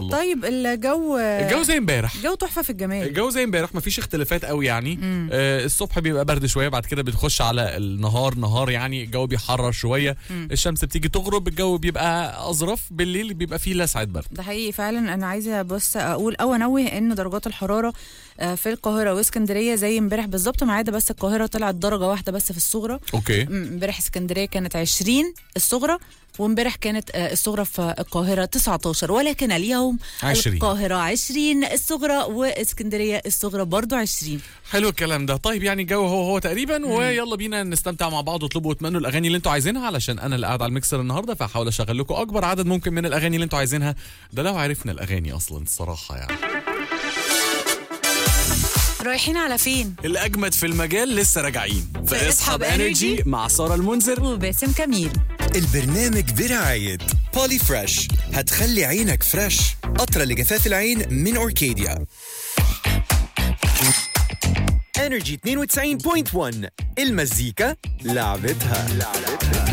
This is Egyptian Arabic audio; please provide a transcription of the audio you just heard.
الله طيب الجو الجو زي امبارح الجو تحفه في الجمال الجو زي امبارح مفيش اختلافات قوي يعني آه الصبح بيبقى برد شويه بعد كده بتخش على النهار نهار يعني الجو بيحرر شويه الشمس بتيجي تغرب الجو بيبقى اظرف بالليل بيبقى فيه لسعه برد ده حقيقي فعلا انا عايزه بس اقول او انوه ان درجات الحراره آه، في القاهره واسكندريه زي امبارح بالظبط ما عدا بس القاهره طلعت درجه واحده بس في الصغرى اوكي م- امبارح اسكندريه كانت 20 الصغرى وامبارح كانت آه، الصغرى في القاهره 19 ولكن اليوم 20. القاهره 20 الصغرى واسكندريه الصغرى برضو 20 حلو الكلام ده طيب يعني الجو هو هو تقريبا ويلا بينا نستمتع مع بعض واطلبوا واتمنوا الاغاني اللي انتوا عايزينها علشان انا اللي قاعد على الميكسر النهارده فهحاول اشغل لكم اكبر عدد ممكن من الاغاني اللي انتوا عايزينها ده لو عرفنا الاغاني اصلا الصراحه يعني رايحين على فين الاجمد في المجال لسه راجعين في اصحاب Energy مع ساره المنذر وباسم كميل البرنامج برعاية بولي فريش هتخلي عينك فريش قطرة لجفاف العين من أوركيديا انرجي 92.1 المزيكا لعبتها